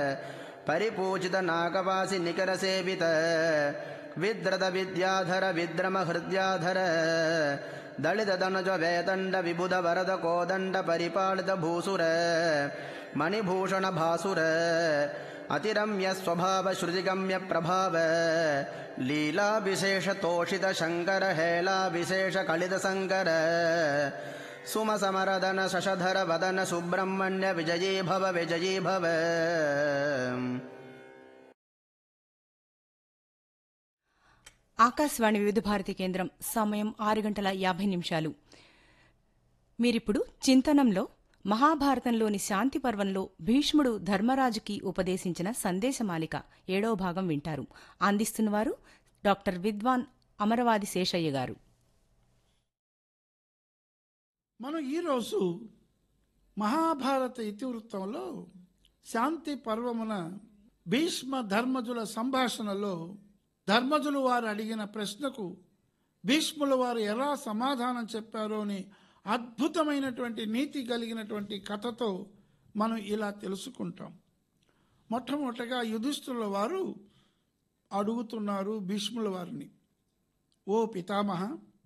పరిపూజిత నాగవాసి నికర సేవిత విద్రత విద్యాధర విద్రమ హృద్యాధర దళిత ధనుజ వేదండ విబుధ వరద కోదండ పరిపాలిత భూసుర మణిభూషణ భాసుర అతిరమ్య స్వభావ శృతిగమ్య ప్రభావ లీలా విశేష తోషిత శంకర హేళా విశేష కలిత శంకర సుమ సమరదన శశధర వదన సుబ్రహ్మణ్య విజయీ భవ విజయీ భవ ఆకాశవాణి వివిధ భారతి కేంద్రం సమయం ఆరు గంటల యాభై నిమిషాలు మీరిప్పుడు చింతనంలో మహాభారతంలోని శాంతి పర్వంలో భీష్ముడు ధర్మరాజుకి ఉపదేశించిన సందేశమాలిక ఏడవ భాగం వింటారు అందిస్తున్నవారు డాక్టర్ విద్వాన్ అమరవాది శేషయ్య గారు మనం ఈరోజు మహాభారత ఇతివృత్తంలో శాంతి పర్వమున భీష్మ ధర్మజుల సంభాషణలో ధర్మజులు వారు అడిగిన ప్రశ్నకు భీష్ముల వారు ఎలా సమాధానం చెప్పారో అని అద్భుతమైనటువంటి నీతి కలిగినటువంటి కథతో మనం ఇలా తెలుసుకుంటాం మొట్టమొదటగా యుధిష్ఠుల వారు అడుగుతున్నారు భీష్ముల వారిని ఓ పితామహ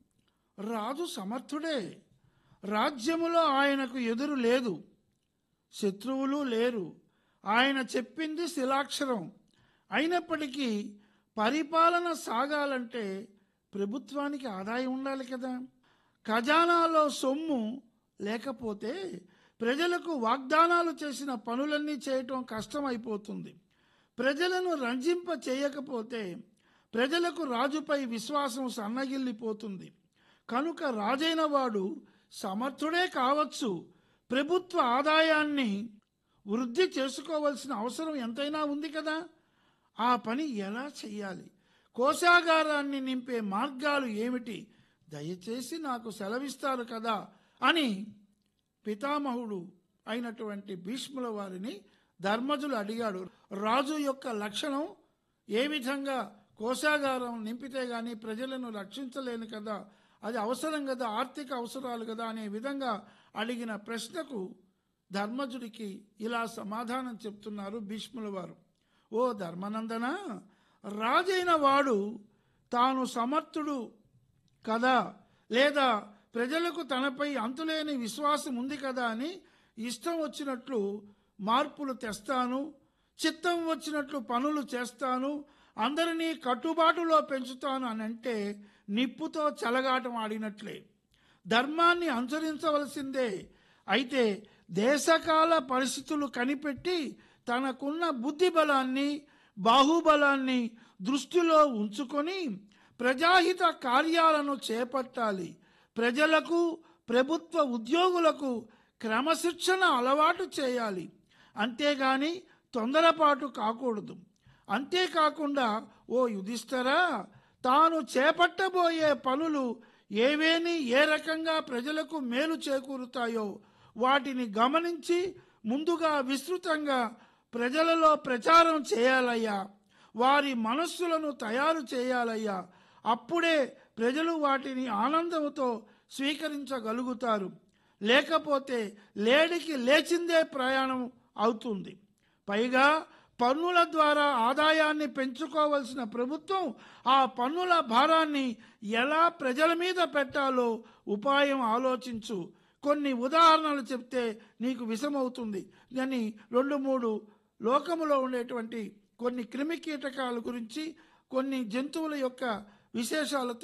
రాజు సమర్థుడే రాజ్యములో ఆయనకు ఎదురు లేదు శత్రువులు లేరు ఆయన చెప్పింది శిలాక్షరం అయినప్పటికీ పరిపాలన సాగాలంటే ప్రభుత్వానికి ఆదాయం ఉండాలి కదా ఖజానాలో సొమ్ము లేకపోతే ప్రజలకు వాగ్దానాలు చేసిన పనులన్నీ చేయటం కష్టమైపోతుంది ప్రజలను రంజింప చేయకపోతే ప్రజలకు రాజుపై విశ్వాసం సన్నగిల్లిపోతుంది కనుక రాజైన వాడు సమర్థుడే కావచ్చు ప్రభుత్వ ఆదాయాన్ని వృద్ధి చేసుకోవలసిన అవసరం ఎంతైనా ఉంది కదా ఆ పని ఎలా చెయ్యాలి కోశాగారాన్ని నింపే మార్గాలు ఏమిటి దయచేసి నాకు సెలవిస్తారు కదా అని పితామహుడు అయినటువంటి భీష్ముల వారిని ధర్మజులు అడిగాడు రాజు యొక్క లక్షణం ఏ విధంగా కోశాగారం నింపితే గాని ప్రజలను రక్షించలేను కదా అది అవసరం కదా ఆర్థిక అవసరాలు కదా అనే విధంగా అడిగిన ప్రశ్నకు ధర్మజుడికి ఇలా సమాధానం చెప్తున్నారు భీష్ముల వారు ఓ ధర్మనందన రాజైన వాడు తాను సమర్థుడు కదా లేదా ప్రజలకు తనపై అంతులేని విశ్వాసం ఉంది కదా అని ఇష్టం వచ్చినట్లు మార్పులు తెస్తాను చిత్తం వచ్చినట్లు పనులు చేస్తాను అందరినీ కట్టుబాటులో పెంచుతాను అని అంటే నిప్పుతో చెలగాటం ఆడినట్లే ధర్మాన్ని అనుసరించవలసిందే అయితే దేశకాల పరిస్థితులు కనిపెట్టి తనకున్న బుద్ధి బలాన్ని బాహుబలాన్ని దృష్టిలో ఉంచుకొని ప్రజాహిత కార్యాలను చేపట్టాలి ప్రజలకు ప్రభుత్వ ఉద్యోగులకు క్రమశిక్షణ అలవాటు చేయాలి అంతేగాని తొందరపాటు కాకూడదు అంతేకాకుండా ఓ యుధిష్ఠరా తాను చేపట్టబోయే పనులు ఏవేని ఏ రకంగా ప్రజలకు మేలు చేకూరుతాయో వాటిని గమనించి ముందుగా విస్తృతంగా ప్రజలలో ప్రచారం చేయాలయ్యా వారి మనస్సులను తయారు చేయాలయ్యా అప్పుడే ప్రజలు వాటిని ఆనందంతో స్వీకరించగలుగుతారు లేకపోతే లేడికి లేచిందే ప్రయాణం అవుతుంది పైగా పన్నుల ద్వారా ఆదాయాన్ని పెంచుకోవలసిన ప్రభుత్వం ఆ పన్నుల భారాన్ని ఎలా ప్రజల మీద పెట్టాలో ఉపాయం ఆలోచించు కొన్ని ఉదాహరణలు చెప్తే నీకు విషమవుతుంది అని రెండు మూడు లోకములో ఉండేటువంటి కొన్ని క్రిమి కీటకాల గురించి కొన్ని జంతువుల యొక్క విశేషాలతో